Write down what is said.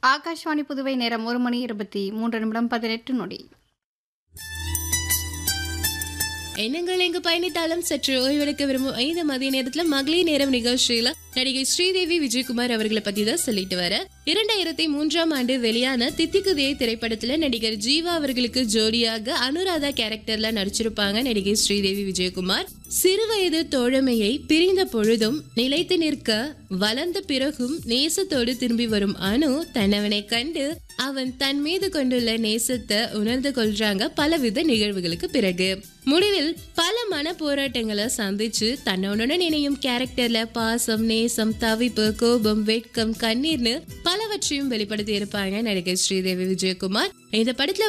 ஆகாஷ்வாணி புதுவை நேரம் ஒரு மணி இருபத்தி மூன்று நிமிடம் பதினெட்டு நொடி எண்ணங்கள் எங்கு பயணித்தாலும் சற்று ஓய்வெடுக்க விரும்பும் இந்த மதிய நேரத்துல மகளிர் நேரம் நிகழ்ச்சியில நடிகை ஸ்ரீதேவி விஜயகுமார் அவர்களை பத்தி தான் சொல்லிட்டு வர இரண்டாயிரத்தி மூன்றாம் ஆண்டு வெளியான தித்திக்குதே திரைப்படத்துல நடிகர் ஜீவா அவர்களுக்கு ஜோடியாக அனுராதா கேரக்டர்ல நடிச்சிருப்பாங்க நடிகை ஸ்ரீதேவி விஜயகுமார் சிறுவயது தோழமையை பிரிந்த பொழுதும் நிலைத்து நிற்க வளர்ந்த பிறகும் நேசத்தோடு திரும்பி வரும் அனு தன்னவனை கண்டு அவன் தன் மீது கொண்டுள்ள நேசத்தை உணர்ந்து கொள்றாங்க பலவித நிகழ்வுகளுக்கு பிறகு முடிவில் பல மன போராட்டங்களை சந்திச்சு தன்னோனுடன் இணையும் கேரக்டர்ல பாசம் நேசம் தவிப்பு கோபம் வெட்கம் கண்ணீர்னு பலவற்றையும் வெளிப்படுத்தி இருப்பாங்க நடிகை ஸ்ரீதேவி விஜயகுமார் இந்த படத்துல